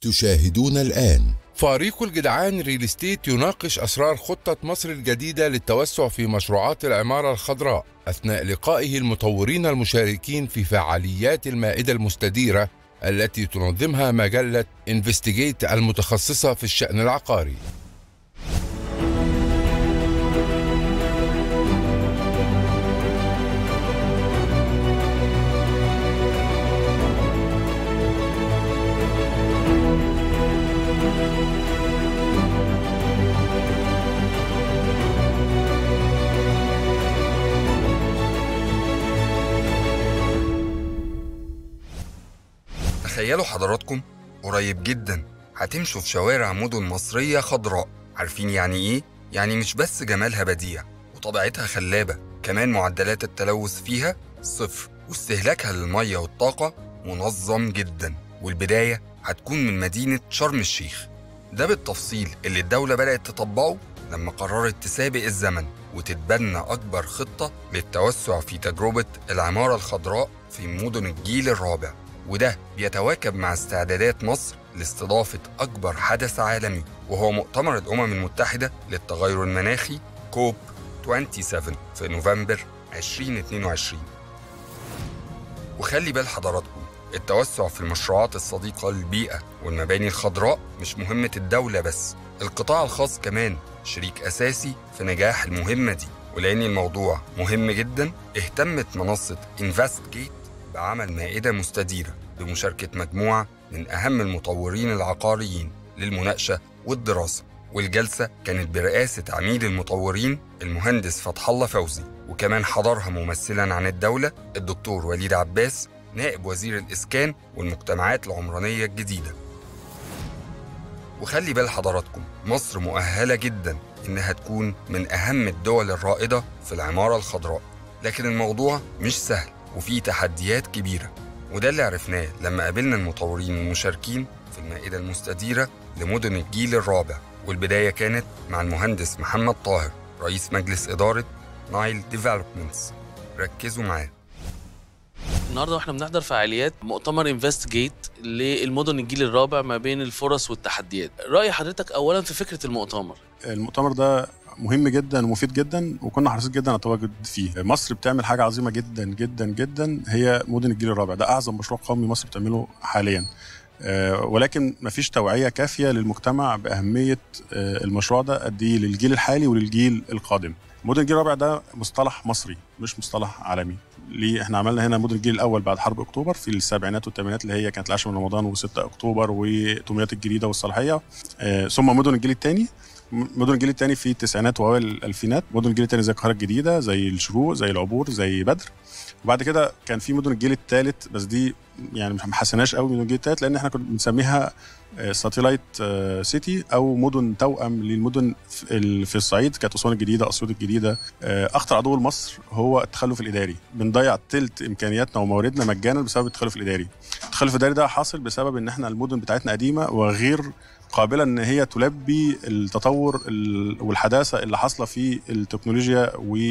تشاهدون الآن فريق الجدعان ريل استيت يناقش أسرار خطة مصر الجديدة للتوسع في مشروعات العمارة الخضراء أثناء لقائه المطورين المشاركين في فعاليات المائدة المستديرة التي تنظمها مجلة انفستيجيت المتخصصة في الشأن العقاري تخيلوا حضراتكم قريب جدا هتمشوا في شوارع مدن مصرية خضراء عارفين يعني ايه؟ يعني مش بس جمالها بديع وطبيعتها خلابة كمان معدلات التلوث فيها صفر واستهلاكها للمية والطاقة منظم جدا والبداية هتكون من مدينة شرم الشيخ ده بالتفصيل اللي الدولة بدأت تطبقه لما قررت تسابق الزمن وتتبنى أكبر خطة للتوسع في تجربة العمارة الخضراء في مدن الجيل الرابع وده بيتواكب مع استعدادات مصر لاستضافة أكبر حدث عالمي وهو مؤتمر الأمم المتحدة للتغير المناخي كوب 27 في نوفمبر 2022 وخلي بال حضراتكم التوسع في المشروعات الصديقة للبيئة والمباني الخضراء مش مهمة الدولة بس القطاع الخاص كمان شريك أساسي في نجاح المهمة دي ولأن الموضوع مهم جدا اهتمت منصة انفست جيت بعمل مائدة مستديرة بمشاركة مجموعة من أهم المطورين العقاريين للمناقشة والدراسة والجلسة كانت برئاسة عميد المطورين المهندس فتح الله فوزي وكمان حضرها ممثلا عن الدولة الدكتور وليد عباس نائب وزير الإسكان والمجتمعات العمرانية الجديدة وخلي بال حضراتكم مصر مؤهلة جدا إنها تكون من أهم الدول الرائدة في العمارة الخضراء لكن الموضوع مش سهل وفيه تحديات كبيرة وده اللي عرفناه لما قابلنا المطورين المشاركين في المائدة المستديرة لمدن الجيل الرابع والبداية كانت مع المهندس محمد طاهر رئيس مجلس إدارة نايل ديفلوبمنتس ركزوا معاه النهارده واحنا بنحضر فعاليات مؤتمر انفست جيت للمدن الجيل الرابع ما بين الفرص والتحديات رأي حضرتك اولا في فكرة المؤتمر المؤتمر ده مهم جدا ومفيد جدا وكنا حريصين جدا على التواجد فيه مصر بتعمل حاجه عظيمه جدا جدا جدا هي مدن الجيل الرابع ده اعظم مشروع قومي مصر بتعمله حاليا آه، ولكن مفيش توعيه كافيه للمجتمع باهميه آه، المشروع ده قد ايه للجيل الحالي وللجيل القادم مدن الجيل الرابع ده مصطلح مصري مش مصطلح عالمي ليه احنا عملنا هنا مدن الجيل الاول بعد حرب اكتوبر في السبعينات والثمانينات اللي هي كانت العاشر من رمضان و6 اكتوبر وتوميات الجديده والصلاحيه آه، ثم مدن الجيل الثاني مدن الجيل الثاني في التسعينات واوائل الالفينات مدن الجيل الثاني زي القاهره الجديده زي الشروق زي العبور زي بدر وبعد كده كان في مدن الجيل الثالث بس دي يعني ما حسناش قوي مدن الجيل الثالث لان احنا كنا بنسميها ساتلايت سيتي او مدن توأم للمدن في الصعيد كانت اسوان الجديده اسيوط الجديده اخطر عدو لمصر هو التخلف الاداري بنضيع ثلث امكانياتنا ومواردنا مجانا بسبب التخلف الاداري التخلف الاداري ده حاصل بسبب ان احنا المدن بتاعتنا قديمه وغير قابله ان هي تلبي التطور والحداثه اللي حاصله في التكنولوجيا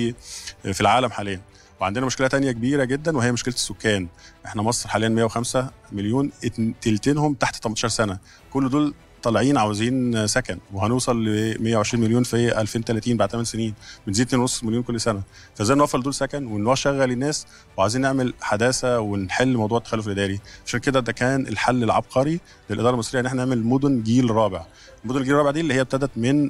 وفي العالم حاليا وعندنا مشكله تانية كبيره جدا وهي مشكله السكان احنا مصر حاليا 105 مليون تلتينهم تحت 18 سنه كل دول طالعين عاوزين سكن وهنوصل ل 120 مليون في 2030 بعد 8 سنين بنزيد 2.5 مليون كل سنه فازاي نوفر دول سكن ونشغل الناس وعايزين نعمل حداثه ونحل موضوع التخلف الاداري عشان كده ده كان الحل العبقري للاداره المصريه ان احنا نعمل مدن جيل رابع مدن الجيل الرابع دي اللي هي ابتدت من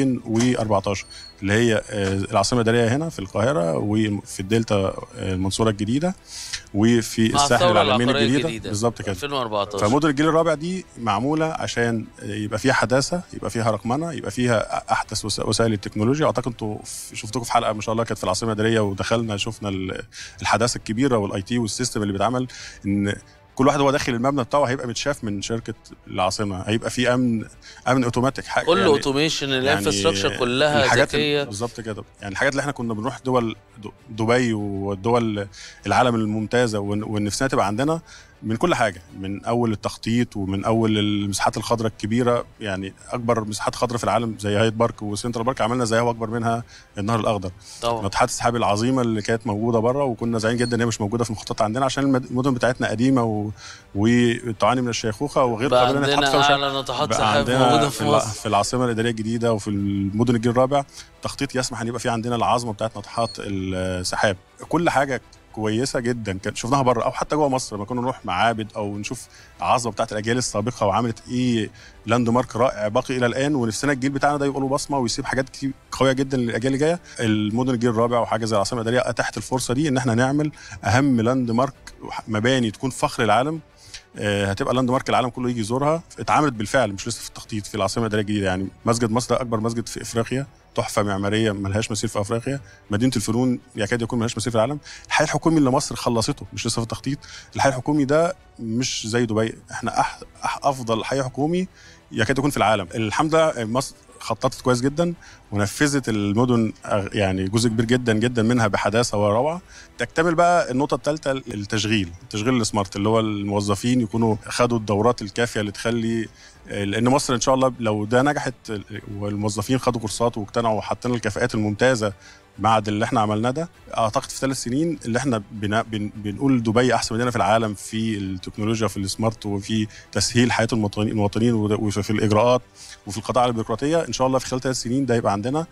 2014 اللي هي العاصمه الاداريه هنا في القاهره وفي الدلتا المنصوره الجديده وفي الساحل العالمين الجديده بالظبط كده 2014 فمدن الجيل الرابع دي معموله عشان يبقى فيها حداثه يبقى فيها رقمنه يبقى فيها احدث وسائل التكنولوجيا اعتقد انتوا شفتكم في حلقه ما شاء الله كانت في العاصمه الاداريه ودخلنا شفنا الحداثه الكبيره والاي تي والسيستم اللي بيتعمل ان كل واحد هو داخل المبنى بتاعه هيبقى متشاف من شركه العاصمه هيبقى في امن امن اوتوماتيك حاجه كله يعني اوتوميشن الانفراستراكشر كلها الحاجات ذكيه بالظبط كده يعني الحاجات اللي احنا كنا بنروح دول دبي والدول العالم الممتازه ونفسنا تبقى عندنا من كل حاجه من اول التخطيط ومن اول المساحات الخضراء الكبيره يعني اكبر مساحات خضراء في العالم زي هايد بارك وسنترال بارك عملنا زيها واكبر منها النهر الاخضر طبعا ناطحات السحاب العظيمه اللي كانت موجوده بره وكنا زعلانين جدا ان هي مش موجوده في المخططات عندنا عشان المد- المدن بتاعتنا قديمه و... وتعاني من الشيخوخه وغير بقى قابله إنها تتحط عندنا فيها مشاريع. اعلى ناطحات بقى سحاب عندنا موجوده في, في الع- مصر في العاصمه الاداريه الجديده وفي المدن الجيل الرابع تخطيط يسمح ان يبقى في عندنا العظمه بتاعت ناطحات السحاب كل حاجه كويسه جدا كان شفناها بره او حتى جوه مصر لما كنا نروح معابد او نشوف العظمه بتاعت الاجيال السابقه وعملت ايه لاند مارك رائع باقي الى الان ونفسنا الجيل بتاعنا ده يبقى له بصمه ويسيب حاجات كتير قويه جدا للاجيال اللي جايه المدن الجيل الرابع وحاجه زي العاصمه الاداريه اتاحت الفرصه دي ان احنا نعمل اهم لاند مارك مباني تكون فخر العالم آه، هتبقى لاند مارك العالم كله يجي يزورها اتعملت بالفعل مش لسه في التخطيط في العاصمه الاداريه الجديده يعني مسجد مصر ده اكبر مسجد في افريقيا تحفه معماريه ملهاش مثيل في افريقيا مدينه الفنون يكاد يكون ملهاش مثيل في العالم الحي الحكومي اللي مصر خلصته مش لسه في التخطيط الحي الحكومي ده مش زي دبي احنا أح أح افضل حي حكومي يكاد يكون في العالم الحمد لله مصر خططت كويس جدا ونفذت المدن أغ- يعني جزء كبير جدا جدا منها بحداثه وروعه تكتمل بقى النقطه الثالثه التشغيل التشغيل السمارت اللي هو الموظفين يكونوا خدوا الدورات الكافيه اللي تخلي لان مصر ان شاء الله لو ده نجحت والموظفين خدوا كورسات واقتنعوا وحطينا الكفاءات الممتازه بعد اللي احنا عملناه ده اعتقد في ثلاث سنين اللي احنا بنا بن بنقول دبي احسن مدينه في العالم في التكنولوجيا في السمارت وفي تسهيل حياه المواطنين المواطنين وفي الاجراءات وفي القطاع البيروقراطيه ان شاء الله في خلال ثلاث سنين ده يبقى عندنا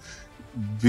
ب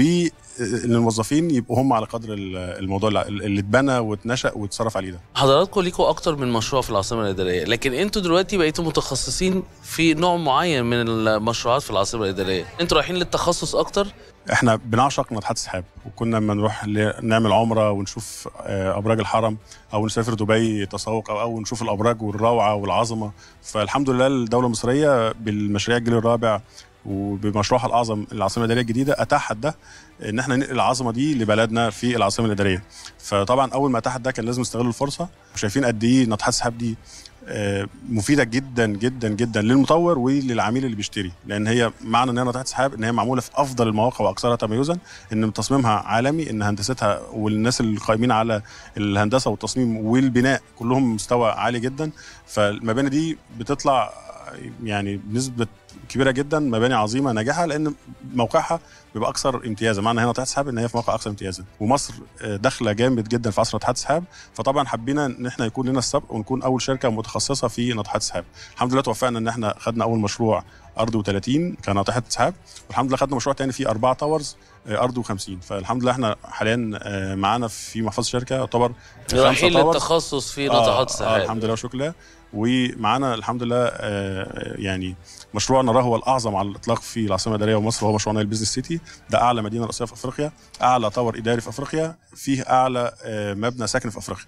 ان الموظفين يبقوا هم على قدر الموضوع اللي اتبنى واتنشا واتصرف عليه ده حضراتكم ليكوا اكتر من مشروع في العاصمه الاداريه لكن انتوا دلوقتي بقيتوا متخصصين في نوع معين من المشروعات في العاصمه الاداريه انتوا رايحين للتخصص اكتر احنا بنعشق ناطحات السحاب وكنا لما نروح ل- نعمل عمره ونشوف آه، ابراج الحرم او نسافر دبي تسوق او او نشوف الابراج والروعه والعظمه فالحمد لله الدوله المصريه بالمشاريع الجيل الرابع وبمشروعها الاعظم العاصمه الاداريه الجديده اتاحت ده ان احنا ننقل العظمه دي لبلدنا في العاصمه الاداريه فطبعا اول ما اتاحت ده كان لازم نستغل الفرصه وشايفين قد ايه ناطحات السحاب دي آه، مفيده جدا جدا جدا للمطور وللعميل اللي بيشتري لان هي معنى ان هي ناطحه سحاب ان هي معموله في افضل المواقع واكثرها تميزا ان تصميمها عالمي ان هندستها والناس اللي قائمين على الهندسه والتصميم والبناء كلهم مستوى عالي جدا فالمباني دي بتطلع يعني بنسبه كبيره جدا مباني عظيمه ناجحه لان موقعها بيبقى اكثر امتيازا معنى هنا ناطحه سحاب ان هي في موقع اكثر امتيازا ومصر آه، داخله جامد جدا في عصر ناطحات السحاب فطبعا حبينا ان احنا يكون لنا السبق ونكون اول شركه متخصصه في ناطحات السحاب الحمد لله توفقنا ان احنا خدنا اول مشروع ارض و30 كناطحه سحاب والحمد لله خدنا مشروع تاني فيه اربع تاورز آه، ارض و50 فالحمد لله احنا حاليا آه، معانا في محفظه الشركه يعتبر خمسة رايحين towers. للتخصص في آه، ناطحات آه السحاب الحمد لله وشكر لله ومعانا الحمد لله آه، يعني مشروع نراه هو الاعظم على الاطلاق في العاصمه الاداريه ومصر هو مشروع نايل بيزنس سيتي ده اعلى مدينه رئيسيه في افريقيا اعلى طور اداري في افريقيا فيه اعلى آه، مبنى سكني في افريقيا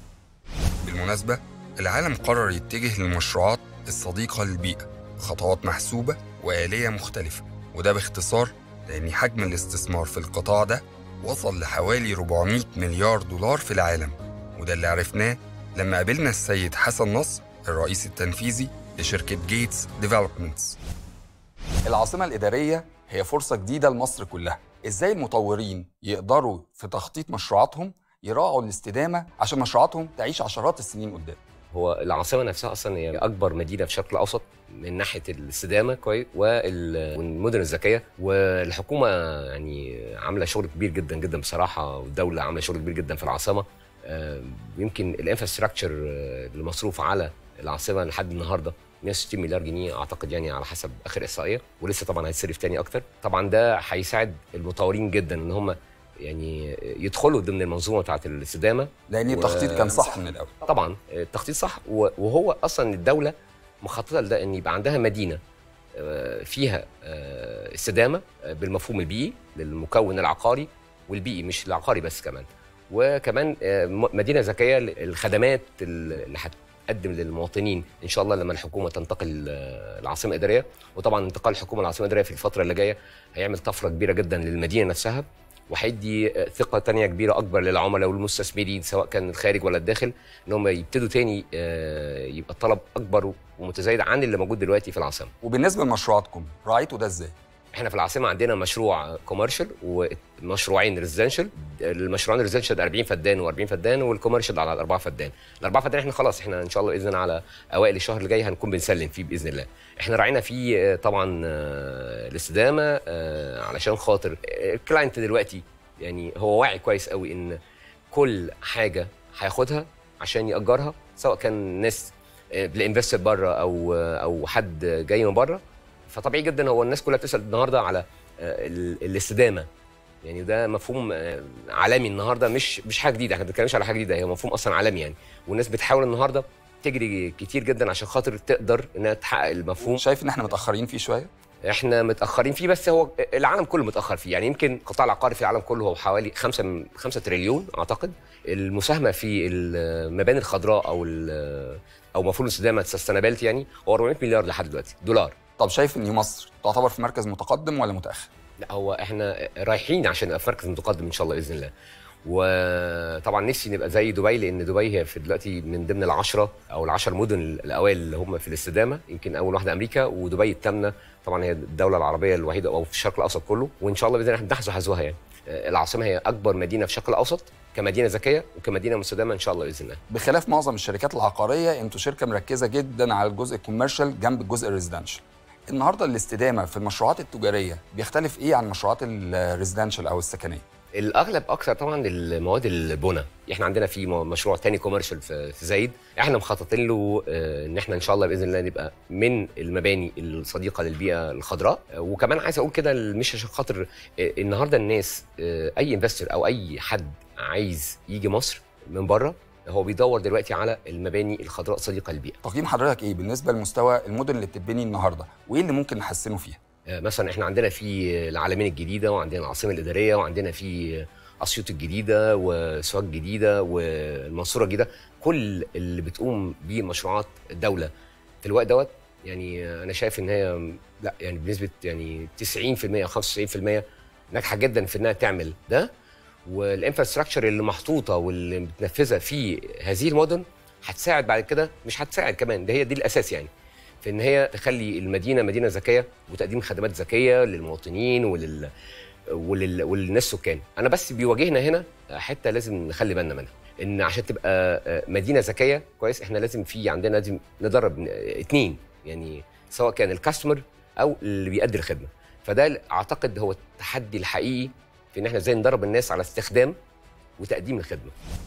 بالمناسبة العالم قرر يتجه للمشروعات الصديقة للبيئة بخطوات محسوبة وآلية مختلفة وده باختصار لأن حجم الاستثمار في القطاع ده وصل لحوالي 400 مليار دولار في العالم وده اللي عرفناه لما قابلنا السيد حسن نصر الرئيس التنفيذي لشركة جيتس ديفلوبمنتس العاصمة الإدارية هي فرصة جديدة لمصر كلها إزاي المطورين يقدروا في تخطيط مشروعاتهم يراعوا الاستدامة عشان مشروعاتهم تعيش عشرات السنين قدام هو العاصمه نفسها اصلا هي اكبر مدينه في الشرق الاوسط من ناحيه الاستدامه كويس وال- والمدن الذكيه والحكومه يعني عامله شغل كبير جدا جدا بصراحه والدوله عامله شغل كبير جدا في العاصمه آه، يمكن الانفراستراكشر اللي مصروف على العاصمه لحد النهارده 160 مليار جنيه اعتقد يعني على حسب اخر احصائيه ولسه طبعا هيتصرف تاني اكتر طبعا ده هيساعد المطورين جدا ان هم يعني يدخلوا ضمن المنظومه بتاعه الاستدامه لأن و- التخطيط كان صح من الأول طبعا التخطيط صح و- وهو اصلا الدوله مخططه لده ان يبقى عندها مدينه آه، فيها آه، استدامه آه، بالمفهوم البيئي للمكون العقاري والبيئي مش العقاري بس كمان وكمان آه، م- مدينه ذكيه للخدمات اللي هتقدم للمواطنين ان شاء الله لما الحكومه تنتقل آه، العاصمه الاداريه وطبعا انتقال الحكومه العاصمه الاداريه في الفتره اللي جايه هيعمل طفره كبيره جدا للمدينه نفسها وهيدي آه، ثقه تانية كبيره اكبر للعملاء والمستثمرين سواء كان الخارج ولا الداخل ان هم يبتدوا تاني آه، يبقى الطلب اكبر ومتزايد عن اللي موجود دلوقتي في العاصمه وبالنسبة لمشروعاتكم راعيتوا ده إزاي؟ احنا في العاصمه عندنا مشروع كوميرشال ومشروعين ريزيدنشال المشروعين ريزيدنشال 40 فدان و40 فدان والكوميرشال على 4 فدان الاربعه فدان احنا خلاص احنا ان شاء الله باذن الله على اوائل الشهر الجاي هنكون بنسلم فيه باذن الله احنا راعينا فيه آه، طبعا آه، الاستدامه آه، علشان خاطر آه، الكلاينت دلوقتي يعني هو واعي كويس قوي ان كل حاجه هياخدها عشان ياجرها سواء كان ناس الانفستور بره او او حد جاي من بره فطبيعي جدا هو الناس كلها بتسال النهارده على آه، ال- الاستدامه يعني ده مفهوم آه، عالمي النهارده مش مش حاجه جديده احنا ما بنتكلمش على حاجه جديده هي مفهوم اصلا عالمي يعني والناس بتحاول النهارده تجري كتير جدا عشان خاطر تقدر انها تحقق المفهوم شايف ان احنا متاخرين فيه شويه احنا متاخرين فيه بس هو العالم كله متاخر فيه يعني يمكن القطاع العقاري في العالم كله هو حوالي 5 5 تريليون اعتقد المساهمه في المباني الخضراء او ال- او مفهوم الاستدامه السستينابيلتي يعني هو 400 مليار لحد دلوقتي دولار طب شايف ان مصر تعتبر في مركز متقدم ولا متاخر لا هو احنا رايحين عشان نبقى في مركز متقدم ان شاء الله باذن الله وطبعا نفسي نبقى زي دبي لان دبي هي في دلوقتي من ضمن العشره او العشر مدن الاوائل اللي هم في الاستدامه يمكن اول واحده امريكا ودبي الثامنه طبعا هي الدوله العربيه الوحيده او في الشرق الاوسط كله وان شاء الله باذن الله احنا نحذو حذوها يعني آه، العاصمه هي اكبر مدينه في الشرق الاوسط كمدينه ذكيه وكمدينه مستدامه ان شاء الله باذن الله بخلاف معظم الشركات العقاريه انتوا شركه مركزه جدا على الجزء الكوميرشال جنب الجزء الريزيدنشال النهارده الاستدامه في المشروعات التجاريه بيختلف ايه عن المشروعات الريزيدنشال او السكنيه الاغلب اكثر طبعا المواد البنى احنا عندنا في م- مشروع تاني كوميرشال في في زايد احنا مخططين له آه، ان احنا ان شاء الله باذن الله نبقى من المباني الصديقه للبيئه الخضراء آه، وكمان عايز اقول كده مش عشان خاطر آه، النهارده الناس آه، اي انفستور او اي حد عايز يجي مصر من بره هو بيدور دلوقتي على المباني الخضراء صديقه للبيئه تقييم حضرتك ايه بالنسبه لمستوى المدن اللي بتتبني النهارده وايه اللي ممكن نحسنه فيها آه، مثلا احنا عندنا في العالمين الجديده وعندنا العاصمه الاداريه وعندنا في اسيوط الجديده وسوهاج الجديده والمنصوره الجديده كل اللي بتقوم بيه مشروعات الدوله في الوقت دوت يعني آه، انا شايف ان هي لا يعني بنسبه يعني 90% او 95% ناجحه جدا في انها تعمل ده والانفراستراكشر اللي محطوطه واللي متنفذه في هذه المدن هتساعد بعد كده مش هتساعد كمان ده هي دي الاساس يعني في ان هي تخلي المدينه مدينه ذكيه وتقديم خدمات ذكيه للمواطنين ولل ولل... وللناس السكان انا بس بيواجهنا هنا حته لازم نخلي بالنا منها ان عشان تبقى آه، مدينه ذكيه كويس احنا لازم في عندنا لازم ندرب آه، اتنين يعني سواء كان الكاستمر او اللي بيأدي الخدمه فده اعتقد هو التحدي الحقيقي في ان احنا ازاي ندرب الناس على استخدام وتقديم الخدمه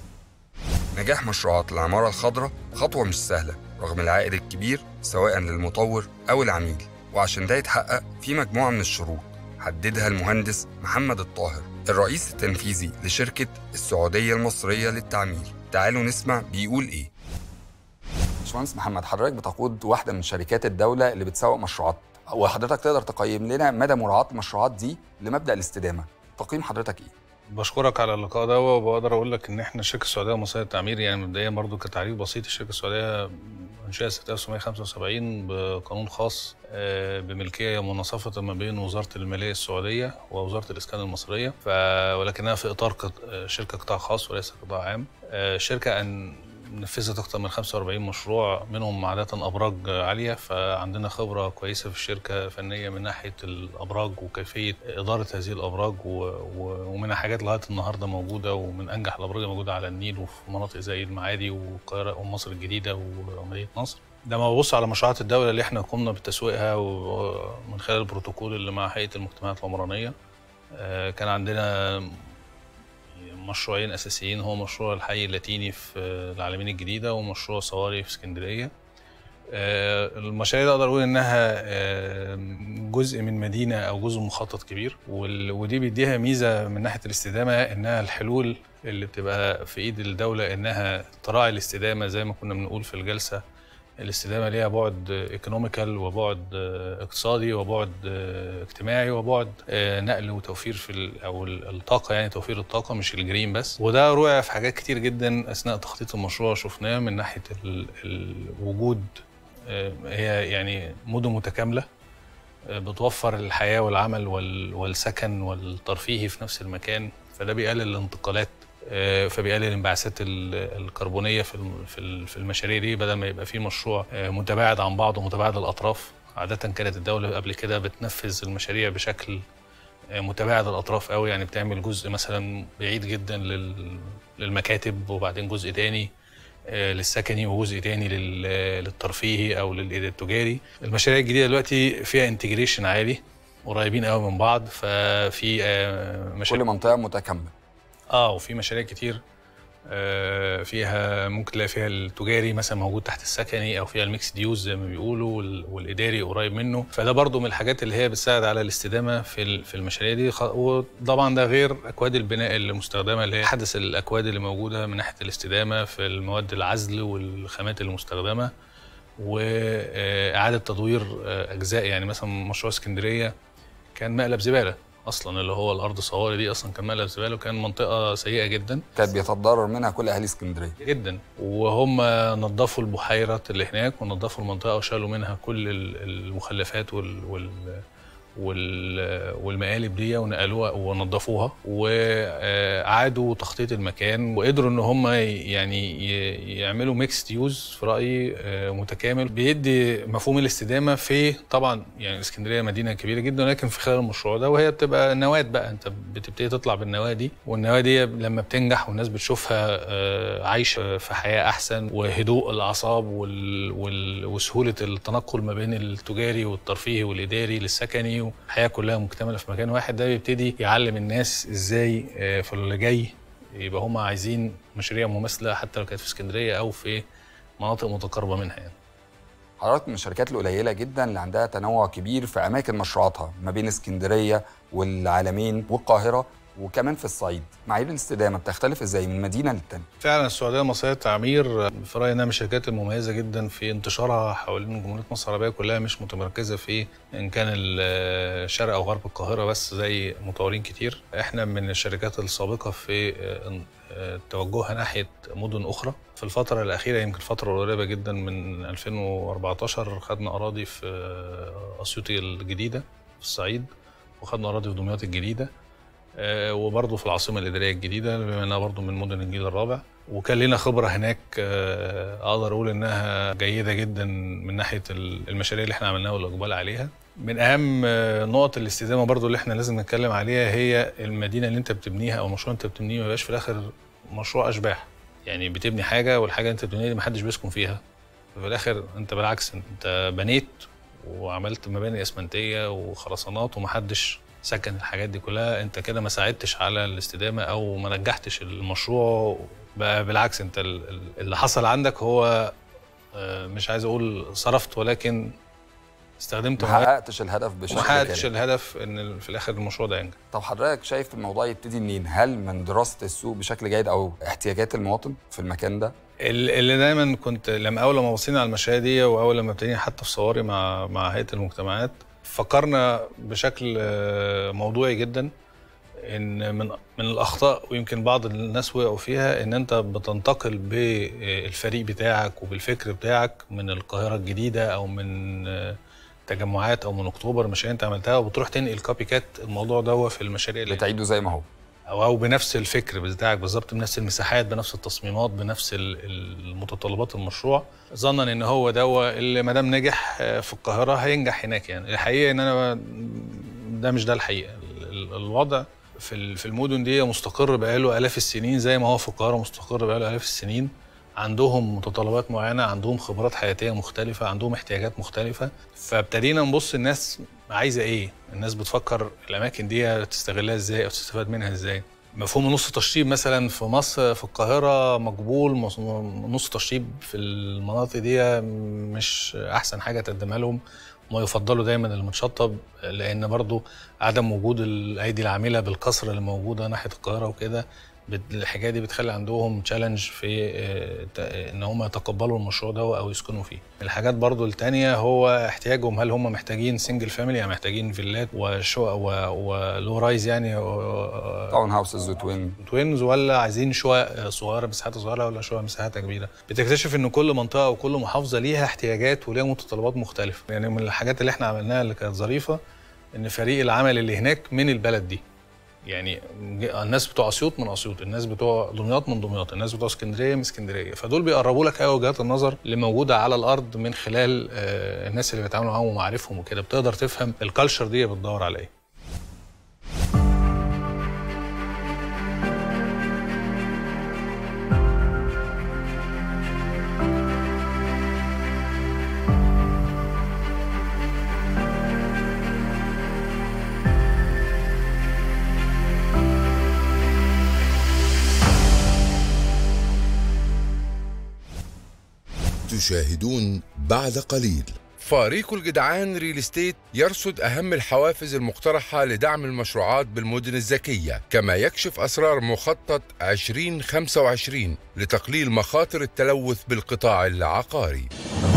نجاح مشروعات العمارة الخضراء خطوة مش سهلة رغم العائد الكبير سواء للمطور أو العميل وعشان ده يتحقق في مجموعة من الشروط حددها المهندس محمد الطاهر الرئيس التنفيذي لشركة السعودية المصرية للتعمير تعالوا نسمع بيقول إيه باشمهندس محمد حضرتك بتقود واحدة من شركات الدولة اللي بتسوق مشروعات وحضرتك تقدر تقيم لنا مدى مراعاة المشروعات دي لمبدأ الاستدامة تقييم حضرتك إيه؟ بشكرك على اللقاء ده وبقدر اقول لك ان احنا الشركه السعوديه المصريه للتعمير يعني مبدئيا برضو كتعريف بسيط الشركه السعوديه انشئت سنه 1975 بقانون خاص آه، بملكيه مناصفه ما بين وزاره الماليه السعوديه ووزاره الاسكان المصريه ف ولكنها في اطار قط- آه، شركه قطاع خاص وليس قطاع عام آه، الشركه ان نفذت اكثر من 45 مشروع منهم عاده ابراج عاليه فعندنا خبره كويسه في الشركه فنيه من ناحيه الابراج وكيفيه اداره هذه الابراج و... و... ومنها حاجات لغايه النهارده موجوده ومن انجح الابراج الموجوده على النيل وفي مناطق زي المعادي والقاهره ومصر الجديده ومدينه نصر لما ببص على مشروعات الدوله اللي احنا قمنا بتسويقها ومن خلال البروتوكول اللي مع هيئه المجتمعات العمرانيه آه، كان عندنا مشروعين اساسيين هو مشروع الحي اللاتيني في العالمين الجديده ومشروع صواري في اسكندريه آه، المشاريع دي اقدر اقول انها آه، جزء من مدينه او جزء من مخطط كبير وال- ودي بيديها ميزه من ناحيه الاستدامه انها الحلول اللي بتبقى في ايد الدوله انها تراعي الاستدامه زي ما كنا بنقول في الجلسه الاستدامه ليها بعد ايكونوميكال وبعد آه، اقتصادي وبعد آه، اجتماعي وبعد آه، نقل وتوفير في ال- او ال- الطاقه يعني توفير الطاقه مش الجرين بس وده رؤى في حاجات كتير جدا اثناء تخطيط المشروع شفناه من ناحيه ال- الوجود آه، هي يعني مدن متكامله آه، بتوفر الحياه والعمل وال- والسكن والترفيهي في نفس المكان فده بيقلل الانتقالات آه، فبيقلل الانبعاثات ال- الكربونيه في الم- في ال- في المشاريع دي بدل ما يبقى في مشروع آه، متباعد عن بعض ومتباعد الاطراف عاده كانت الدوله قبل كده بتنفذ المشاريع بشكل آه، متباعد الاطراف قوي يعني بتعمل جزء مثلا بعيد جدا لل- للمكاتب وبعدين جزء تاني آه، للسكني وجزء تاني لل- للترفيهي او للتجاري المشاريع الجديده دلوقتي فيها انتجريشن عالي قريبين قوي من بعض ففي آه، كل مشاريع منطقه متكامله اه وفي مشاريع كتير آه، فيها ممكن تلاقي فيها التجاري مثلا موجود تحت السكني او فيها الميكس ديوز زي ما بيقولوا وال- والاداري قريب منه فده برضو من الحاجات اللي هي بتساعد على الاستدامه في ال- في المشاريع دي خ- وطبعا ده غير اكواد البناء اللي مستخدمه اللي هي حدث الاكواد اللي موجوده من ناحيه الاستدامه في المواد العزل والخامات المستخدمه واعاده تدوير آه، اجزاء يعني مثلا مشروع اسكندريه كان مقلب زباله اصلا اللي هو الارض صواري دي اصلا كان مقلب زباله وكان منطقه سيئه جدا كانت بيتضرر منها كل اهالي اسكندريه جدا وهم نظفوا البحيره اللي هناك ونظفوا المنطقه وشالوا منها كل ال- المخلفات وال, وال وال والمقالب دي ونقلوها ونظفوها واعادوا تخطيط المكان وقدروا ان هم يعني ي- يعملوا ميكس يوز في رايي آه، متكامل بيدي مفهوم الاستدامه في طبعا يعني اسكندريه مدينه كبيره جدا ولكن في خلال المشروع ده وهي بتبقى نواه بقى انت بتبتدي تطلع بالنواه دي والنواه دي لما بتنجح والناس بتشوفها آه، عايشه في حياه احسن وهدوء الاعصاب وال... وال... وسهوله التنقل ما بين التجاري والترفيهي والاداري للسكني والحياه كلها مكتمله في مكان واحد ده بيبتدي يعلم الناس ازاي آه، في اللي جاي يبقى هم عايزين مشاريع مماثله حتى لو كانت في اسكندريه او في مناطق متقاربه منها يعني. حضرتك من الشركات القليله جدا اللي عندها تنوع كبير في اماكن مشروعاتها ما بين اسكندريه والعالمين والقاهره وكمان في الصعيد معايير الاستدامه بتختلف ازاي من مدينه للتانيه فعلا السعوديه مصريه التعمير في رايي انها من الشركات المميزه جدا في انتشارها حوالين جمهوريه مصر العربيه كلها مش متمركزه في ان كان ال- شرق او غرب القاهره بس زي مطورين كتير احنا من الشركات السابقه في آه، توجهها ناحيه مدن اخرى في الفتره الاخيره يمكن فتره قريبه جدا من 2014 خدنا اراضي في آه، اسيوط الجديده في الصعيد وخدنا اراضي في دمياط الجديده آه، وبرضه في العاصمه الاداريه الجديده بما انها برضه من مدن الجيل الرابع وكان لنا خبره هناك آه، اقدر اقول انها جيده جدا من ناحيه ال- المشاريع اللي احنا عملناها والاقبال عليها من اهم آه، نقط الاستدامه برضه اللي احنا لازم نتكلم عليها هي المدينه اللي انت بتبنيها او المشروع اللي انت بتبنيه ما يبقاش في الاخر مشروع اشباح يعني بتبني حاجه والحاجه اللي انت بتبنيها دي محدش بيسكن فيها في الاخر انت بالعكس انت بنيت وعملت مباني اسمنتيه وخرسانات ومحدش سكن الحاجات دي كلها انت كده ما ساعدتش على الاستدامه او ما نجحتش المشروع بقى بالعكس انت ال- ال- اللي حصل عندك هو آه، مش عايز اقول صرفت ولكن استخدمت ما مواد حققتش الهدف بشكل وما حققتش كامل الهدف ان في الاخر المشروع ده ينجح طب حضرتك شايف الموضوع يبتدي منين هل من دراسه السوق بشكل جيد او احتياجات المواطن في المكان ده ال- اللي دايما كنت لما اول ما بصينا على المشاريع دي واول لما ابتدينا حتى في صواري مع مع هيئه المجتمعات فكرنا بشكل آه، موضوعي جدا ان من من الاخطاء ويمكن بعض الناس وقعوا فيها ان انت بتنتقل بالفريق بتاعك وبالفكر بتاعك من القاهره الجديده او من آه، تجمعات او من اكتوبر المشاريع اللي انت عملتها وبتروح تنقل كوبي كات الموضوع ده في المشاريع اللي بتعيده زي ما هو او او بنفس الفكر بتاعك بالظبط بنفس المساحات بنفس التصميمات بنفس ال- المتطلبات المشروع ظنا ان هو ده اللي ما دام نجح آه، في القاهره هينجح هناك يعني الحقيقه ان انا ده مش ده الحقيقه ال- ال- الوضع في ال- في المدن دي مستقر بقاله الاف السنين زي ما هو في القاهره مستقر بقاله الاف السنين عندهم متطلبات معينه عندهم خبرات حياتيه مختلفه عندهم احتياجات مختلفه فابتدينا نبص الناس عايزه ايه الناس بتفكر الاماكن دي تستغلها ازاي او تستفاد منها ازاي مفهوم نص تشطيب مثلا في مصر في القاهره مقبول مص- نص تشطيب في المناطق دي مش احسن حاجه تقدمها لهم ما يفضلوا دايما المتشطب لان برضو عدم وجود الايدي العامله بالكثره اللي موجوده ناحيه القاهره وكده بت- الحكايه دي بتخلي عندهم تشالنج في آه، ت- ان هم يتقبلوا المشروع ده او يسكنوا فيه الحاجات برضو التانية هو احتياجهم هل هم محتاجين سنجل فاميلي يعني محتاجين فيلات وشقق و- ولو رايز يعني آه، تاون هاوسز وتوين توينز ولا عايزين شقق صغيره مساحات صغيره ولا شقق مساحات كبيره بتكتشف ان كل منطقه وكل محافظه ليها احتياجات وليها متطلبات مختلفه يعني من الحاجات اللي احنا عملناها اللي كانت ظريفه ان فريق العمل اللي هناك من البلد دي يعني ج- الناس بتوع اسيوط من اسيوط الناس بتوع دمياط من دمياط الناس بتوع اسكندريه من اسكندريه فدول بيقربوا لك قوي وجهات النظر اللي موجوده على الارض من خلال آه، الناس اللي بيتعاملوا معاهم ومعارفهم وكده بتقدر تفهم الكالتشر دي بتدور على ايه تشاهدون بعد قليل فريق الجدعان ريل استيت يرصد أهم الحوافز المقترحة لدعم المشروعات بالمدن الذكية كما يكشف أسرار مخطط 2025 لتقليل مخاطر التلوث بالقطاع العقاري